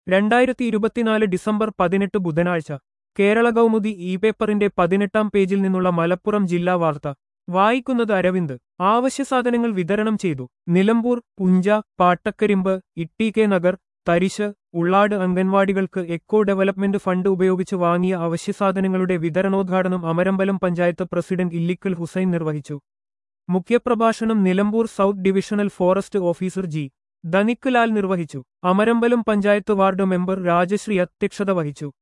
രണ്ടായിരത്തി ഇരുപത്തിനാല് ഡിസംബർ പതിനെട്ട് ബുധനാഴ്ച കേരള കൗമുദി ഇ പേപ്പറിന്റെ പതിനെട്ടാം പേജിൽ നിന്നുള്ള മലപ്പുറം ജില്ലാ വാർത്ത വായിക്കുന്നത് അരവിന്ദ് ആവശ്യസാധനങ്ങൾ വിതരണം ചെയ്തു നിലമ്പൂർ പുഞ്ച പാട്ടക്കരിമ്പ് ഇട്ടി കെ നഗർ തരിശ് ഉള്ളാട് അംഗൻവാടികൾക്ക് എക്കോ ഡെവലപ്മെന്റ് ഫണ്ട് ഉപയോഗിച്ച് വാങ്ങിയ അവശ്യസാധനങ്ങളുടെ വിതരണോദ്ഘാടനം അമരമ്പലം പഞ്ചായത്ത് പ്രസിഡന്റ് ഇല്ലിക്കൽ ഹുസൈൻ നിർവഹിച്ചു മുഖ്യപ്രഭാഷണം Nilambur south divisional forest officer G Dhanik Lal നിർവഹിച്ചു അമരമ്പലം പഞ്ചായത്ത് വാർഡ് മെമ്പർ രാജശ്രീ അധ്യക്ഷത വഹിച്ചു